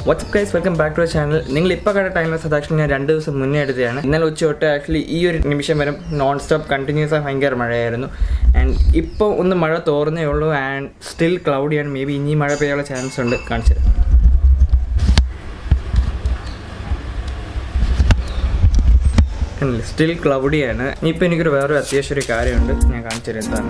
WhatsApp guys welcome back to channel നിങ്ങൾ ഇപ്പോൾ കണ്ട ടൈം ആക്ച്വലി ഞാൻ രണ്ട് ദിവസം മുന്നേ എടുത്തതാണ് ഇന്നലെ ഉച്ച തൊട്ട് ആക്ച്വലി ഈ ഒരു നിമിഷം വരെ നോൺ സ്റ്റോപ്പ് കണ്ടിന്യൂസ് ആയി ഭയങ്കര മഴയായിരുന്നു ആൻഡ് ഇപ്പോൾ ഒന്ന് മഴ തോർന്നേ ഉള്ളൂ ആൻഡ് സ്റ്റിൽ ക്ലൗഡിയാണ് മേ ബി ഇനി മഴ പെയ്യാനുള്ള ചാൻസ് ഉണ്ട് കാണിച്ചത് സ്റ്റിൽ ക്ലൗഡിയാണ് ഇനിയിപ്പോൾ എനിക്കൊരു വേറൊരു അത്യാവശ്യം ഒരു കാര്യമുണ്ട് ഞാൻ കാണിച്ചു തരാം എന്താണ്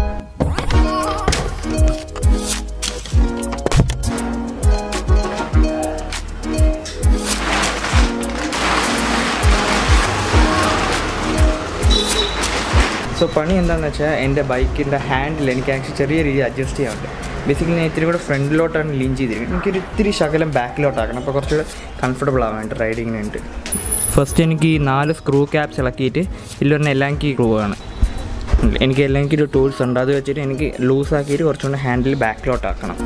സോ പണി എന്താണെന്ന് വെച്ചാൽ എൻ്റെ ബൈക്കിൻ്റെ ഹാൻഡിൽ എനിക്ക് ആക്ച്വലി ചെറിയ രീതിയിൽ അഡ്ജസ്റ്റ് ചെയ്യാറുണ്ട് ബേസിക്കലി ഞാൻ ഇത്തിരി കൂടെ ഫ്രണ്ടിലോട്ടാണ് ലീൻ ചെയ്തിരിക്കുന്നത് എനിക്കൊരു ഇത്തിരി ശകലം ബാക്കിലോട്ടാക്കണം അപ്പോൾ കുറച്ചുകൂടെ കംഫർട്ടബിൾ ആവാൻ വേണ്ടി റൈഡിങ്ങിന് വേണ്ടി ഫസ്റ്റ് എനിക്ക് ഈ നാല് സ്ക്രൂ ക്യാപ്സ് ഇളക്കിയിട്ട് ഇല്ലൊരെണ്ണം എല്ലാം കീ സ്ക്രൂ ആണ് എനിക്ക് എല്ലാം കീ ഒരു ടൂൾസ് ഉണ്ട് അത് വെച്ചിട്ട് എനിക്ക് ലൂസ് ആക്കിയിട്ട് കുറച്ചുകൂടെ ഹാൻഡിൽ ബാക്കിലോട്ടാക്കണം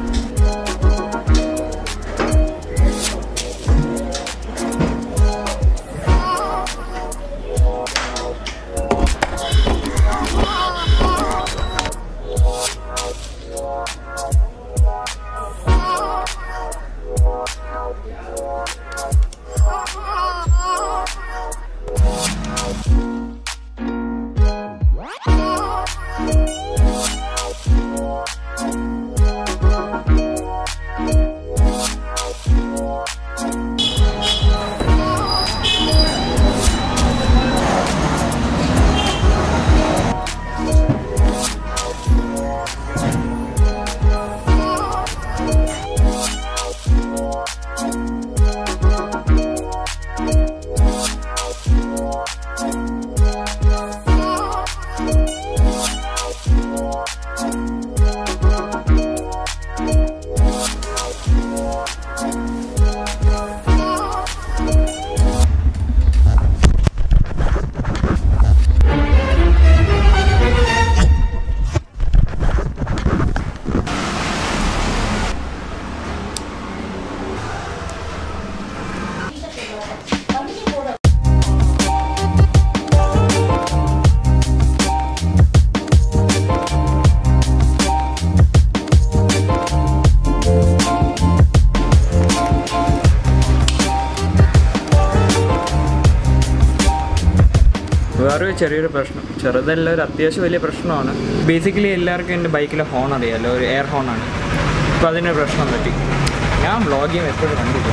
വേറൊരു ചെറിയൊരു പ്രശ്നം ചെറുതല്ല ഒരു അത്യാവശ്യം വലിയ പ്രശ്നമാണ് ബേസിക്കലി എല്ലാവർക്കും എൻ്റെ ബൈക്കിലെ ഹോൺ അറിയാമല്ലോ ഒരു എയർ ഹോണാണ് അപ്പോൾ അതിന് പ്രശ്നം പറ്റി ഞാൻ വ്ളോഗ് ചെയ്യും എപ്പോഴും കണ്ടില്ല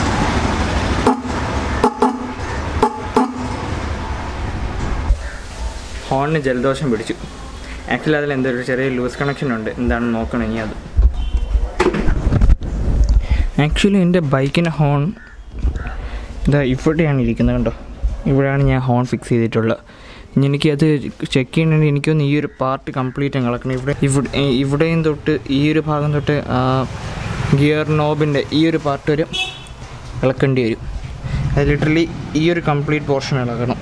ഹോണിന് ജലദോഷം പിടിച്ചു ആക്ച്വലി അതിൽ എന്തോ ഒരു ചെറിയ ലൂസ് കണക്ഷൻ ഉണ്ട് എന്താണെന്ന് നോക്കണം ഇനി അത് ആക്ച്വലി എൻ്റെ ബൈക്കിൻ്റെ ഹോൺ ഇതാ ഇവിടെയാണ് ഇരിക്കുന്നത് കണ്ടോ ഇവിടെയാണ് ഞാൻ ഹോൺ ഫിക്സ് ചെയ്തിട്ടുള്ളത് ഇനി എനിക്കത് ചെക്ക് ചെയ്യണമെങ്കിൽ എനിക്കൊന്ന് ഈ ഒരു പാർട്ട് കംപ്ലീറ്റ് കളക്കണം ഇവിടെ ഇവിടെ ഇവിടെയും തൊട്ട് ഈ ഒരു ഭാഗം തൊട്ട് ഗിയർ നോബിൻ്റെ ഈ ഒരു പാർട്ട് വരെ ഇളക്കേണ്ടി വരും അത് ലിറ്ററലി ഈ ഒരു കംപ്ലീറ്റ് പോർഷൻ ഇളക്കണം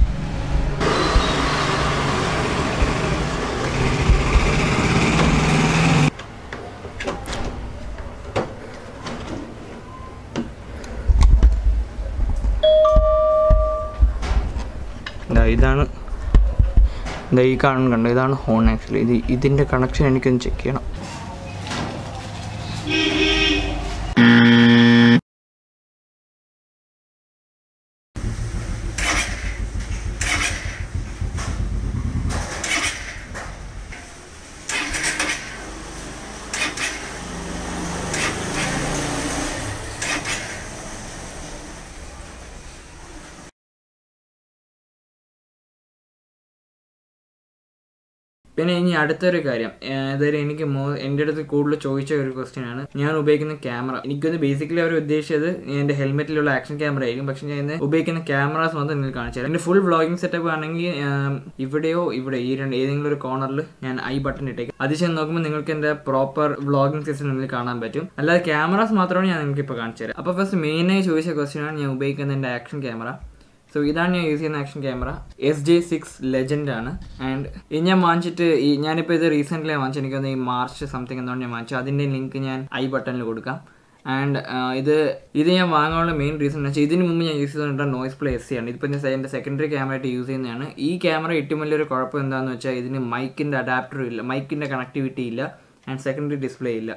ദാ ഇതാണ് ദാ ഈ കാണുന്ന കണ്ടോ ഇതാണ് ഹോൺ ആക്ച്വലി ഇത് ഇതിൻ്റെ കണക്ഷൻ എനിക്കൊന്ന് ചെക്ക് ചെയ്യണം പിന്നെ ഇനി അടുത്തൊരു കാര്യം അതായത് എനിക്ക് മോ എൻ്റെ അടുത്ത് കൂടുതൽ ചോദിച്ച ഒരു ക്വസ്റ്റ്യൻ ആണ് ഞാൻ ഉപയോഗിക്കുന്ന ക്യാമറ എനിക്കൊന്ന് ബേസിക്കലി അവർ ഉദ്ദേശിച്ചത് എൻ്റെ ഹെൽമെറ്റിലുള്ള ആക്ഷൻ ക്യാമറ ആയിരിക്കും പക്ഷെ ഞാൻ ഇന്ന് ഉപയോഗിക്കുന്ന ക്യാമറാസ് മാത്രം നിങ്ങൾക്ക് കാണിച്ചു തരാം എൻ്റെ ഫുൾ വ്ളോഗിംഗ് സെറ്റപ്പ് ആണെങ്കിൽ ഇവിടെയോ ഇവിടെ ഈ രണ്ട് ഏതെങ്കിലും ഒരു കോർണറിൽ ഞാൻ ഐ ബട്ടൺ ഇട്ടേക്കും അത് ചെന്ന് നോക്കുമ്പോൾ നിങ്ങൾക്ക് എൻ്റെ പ്രോപ്പർ വ്ളോഗിംഗ് സിസ്റ്റം നിങ്ങൾക്ക് കാണാൻ പറ്റും അല്ലാതെ ക്യാമറാസ് മാത്രമാണ് ഞാൻ നിങ്ങൾക്ക് ഇപ്പോൾ കാണിച്ചു തരാം അപ്പോൾ ഫസ്റ്റ് മെയിനായി ചോദിച്ച ക്വസ്റ്റ്യൻ ആണ് ഞാൻ ഉപയോഗിക്കുന്ന എൻ്റെ ആക്ഷൻ ക്യാമറ സോ ഇതാണ് ഞാൻ യൂസ് ചെയ്യുന്ന action camera S J six legend ആണ് ആൻഡ് ഇത് ഞാൻ വാങ്ങിച്ചിട്ട് ഈ ഞാനിപ്പോൾ ഇത് റീസെൻ്റ്ലി വാങ്ങിച്ചു എനിക്കൊന്ന് ഈ മാർച്ച് സംതിങ് എന്താണ് ഞാൻ വാങ്ങിച്ചു അതിൻ്റെ ലിങ്ക് ഞാൻ ഐ ബട്ടണിൽ കൊടുക്കാം ആൻഡ് ഇത് ഇത് ഞാൻ വാങ്ങാനുള്ള മെയിൻ റീസൺ എന്ന് വെച്ചാൽ ഇതിന് മുമ്പ് ഞാൻ യൂസ് ചെയ്തിട്ടുള്ള നോയ്സ് പ്ലേ എസ് സി ആണ് ഇതിപ്പോൾ ഞാൻ എൻ്റെ സെക്കൻഡറി ക്യാമറ ആയിട്ട് യൂസ് ചെയ്യുന്നതാണ് ഈ ക്യാമറ ഏറ്റവും വലിയൊരു കുഴപ്പം എന്താണെന്ന് വെച്ചാൽ ഇതിന് മൈക്കിൻ്റെ അഡാപ്റ്റർ ഇല്ല മൈക്കിൻ്റെ കണക്ടിവിറ്റി ഇല്ല ആൻഡ് സെക്കൻഡറി ഡിസ്പ്ലേ ഇല്ല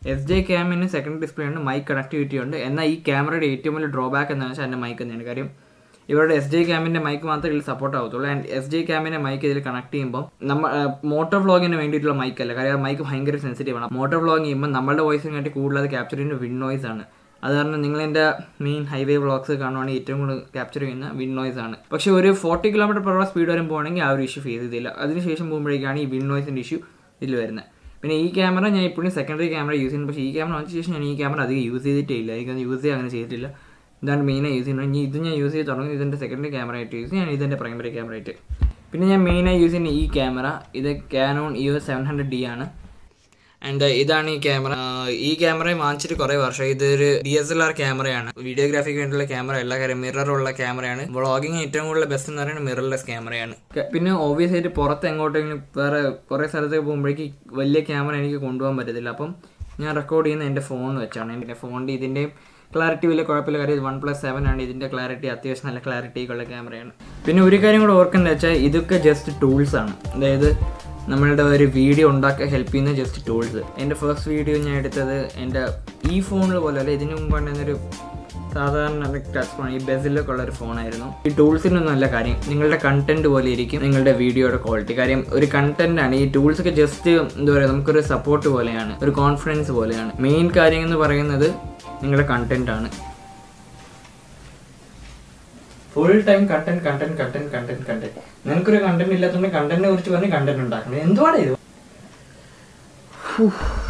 എസ് ജെ ക്യാമിന് സെക്കൻഡ് ഡിസ്പ്ലേ ഉണ്ട് മൈക്ക് കണക്ടിവിറ്റി ഉണ്ട് എന്നാൽ ഈ ക്യാമറയുടെ ഏറ്റവും വലിയ ഡ്രോബാക്ക് എന്താണെന്ന് വെച്ചാൽ എൻ്റെ മൈക്ക് തന്നെയാണ് കാര്യം ഇവരുടെ എസ് ജെ ക്യാമിൻ്റെ മൈക്ക് മാത്രമേ ഇതിൽ സപ്പോർട്ട് ആവത്തുള്ളൂ ആൻഡ് എസ് ജെ ക്യാമിൻ്റെ മൈക്ക് ഇതിൽ കണക്ട് ചെയ്യുമ്പോൾ നമ്മൾ മോട്ടോർ വ്ളോഗിന് വേണ്ടിയിട്ടുള്ള മൈക്ക് അല്ല കാര്യം മൈക്ക് ഭയങ്കര സെൻസിറ്റീവ് ആണ് മോട്ടോർ വ്ളോഗ് ചെയ്യുമ്പോൾ നമ്മളുടെ വോയിസിന് വേണ്ടി കൂടുതൽ അത് ക്യാപ്ചർ ചെയ്യുന്ന വിൻ നോയ്സ് ആണ് അത് കാരണം നിങ്ങൾ എൻ്റെ മെയിൻ ഹൈവേ വ്ളോഗ്സ് കാണുവാണെങ്കിൽ ഏറ്റവും കൂടുതൽ ക്യാപ്ചർ ചെയ്യുന്ന വിൻ നോയ്സ് ആണ് പക്ഷേ ഒരു forty kilometre per hour speed വരെ പോകുകയാണെങ്കിൽ ആ ഒരു ഇഷ്യൂ ഫേസ് ചെയ്തില്ല അതിനുശേഷം പോകുമ്പോഴേക്കാണ് ഈ വിൻ നോയ്സിൻ്റെ ഇഷ്യൂ ഇതിൽ വരുന്നത് പിന്നെ ഈ ക്യാമറ ഞാൻ ഇപ്പോഴും സെക്കൻഡറി ക്യാമറ യൂസ് ചെയ്യുന്നു പക്ഷേ ഈ ക്യാമറ വന്നതിന് ശേഷം ഞാൻ ഈ ക്യാമറ അധികം യൂസ് ചെയ്തിട്ടേ ഇല്ല എനിക്കൊന്ന് യൂസ് ചെയ്യാൻ അങ്ങനെ ചെയ്തിട്ടില്ല ഇതാണ് മെയിനായി യൂസ് ചെയ്യുന്നത് ഇനി ഇത് ഞാൻ യൂസ് ചെയ്ത് തുടങ്ങി ഇതിൻ്റെ സെക്കൻഡറി ക്യാമറ ആയിട്ട് യൂസ് ഞാൻ ഇതിൻ്റെ പ്രൈമറി ക്യാമറ ആയിട്ട് പിന്നെ ഞാൻ മെയിനായി യൂസ് ചെയ്യുന്ന ഈ ക്യാമറ ഇത് Canon E seven hundred D ആണ് ആൻഡ് ഇതാണ് ഈ ക്യാമറ ഈ ക്യാമറ വാങ്ങിച്ചിട്ട് കുറേ വർഷം ഇതൊരു ഡി എസ് എൽ ആർ ക്യാമറയാണ് വീഡിയോഗ്രാഫിക്ക് വേണ്ടിയുള്ള ക്യാമറ എല്ലാ കാര്യം മിററുള്ള ക്യാമറയാണ് വ്ളോഗിങ് ഏറ്റവും കൂടുതൽ ബെസ്റ്റ് എന്ന് പറയുന്നത് മിറർലെസ് ക്യാമറയാണ് പിന്നെ ഓബിയസ് ആയിട്ട് പുറത്ത് എങ്ങോട്ടെങ്കിലും വേറെ കുറേ സ്ഥലത്തേക്ക് പോകുമ്പോഴേക്ക് വലിയ ക്യാമറ എനിക്ക് കൊണ്ടുപോകാൻ പറ്റത്തില്ല അപ്പം ഞാൻ റെക്കോർഡ് ചെയ്യുന്ന എൻ്റെ ഫോൺ വെച്ചാണ് എൻ്റെ ഫോണിൻ്റെ ഇതിൻ്റെയും ക്ലാരിറ്റി വലിയ കുഴപ്പമില്ല കാര്യം ഇത് വൺ പ്ലസ് സെവൻ ആണ് ഇതിൻ്റെ ക്ലാരിറ്റി അത്യാവശ്യം നല്ല ക്ലാരിറ്റി ഉള്ള ക്യാമറയാണ് പിന്നെ ഒരു കാര്യം കൂടെ ഓർക്കേണ്ടത് വെച്ചാൽ ഇതൊക്കെ ജസ്റ്റ് ടൂൾസ് ആണ് അതായത് നമ്മളുടെ ഒരു വീഡിയോ ഉണ്ടാക്കാൻ ഹെൽപ്പ് ചെയ്യുന്ന ജസ്റ്റ് ടൂൾസ് എൻ്റെ ഫസ്റ്റ് വീഡിയോ ഞാൻ എടുത്തത് എൻ്റെ ഈ ഫോണിൽ പോലെ അല്ല ഇതിനു മുമ്പ് ഉണ്ടായിരുന്നൊരു സാധാരണ ടച്ച് ഫോൺ ഈ ബെസിലൊക്കെ ഉള്ള ഒരു ഫോണായിരുന്നു ഈ ടൂൾസിനൊന്നും അല്ല കാര്യം നിങ്ങളുടെ കണ്ടന്റ് പോലെ ഇരിക്കും നിങ്ങളുടെ വീഡിയോയുടെ ക്വാളിറ്റി കാര്യം ഒരു കണ്ടന്റ് ആണ് ഈ ടൂൾസ് ഒക്കെ ജസ്റ്റ് എന്താ പറയുക നമുക്കൊരു സപ്പോർട്ട് പോലെയാണ് ഒരു കോൺഫിഡൻസ് പോലെയാണ് മെയിൻ കാര്യം എന്ന് പറയുന്നത് നിങ്ങളുടെ കണ്ടന്റ് ആണ് full time content content content content content നിനക്കൊരു കണ്ടന്റ് ഇല്ലാത്തതുകൊണ്ട് കണ്ടന്റിനെ കുറിച്ച് പറഞ്ഞ് കണ്ടന്റ് ഉണ്ടാക്കണം എന്തുവാണ് ഇത്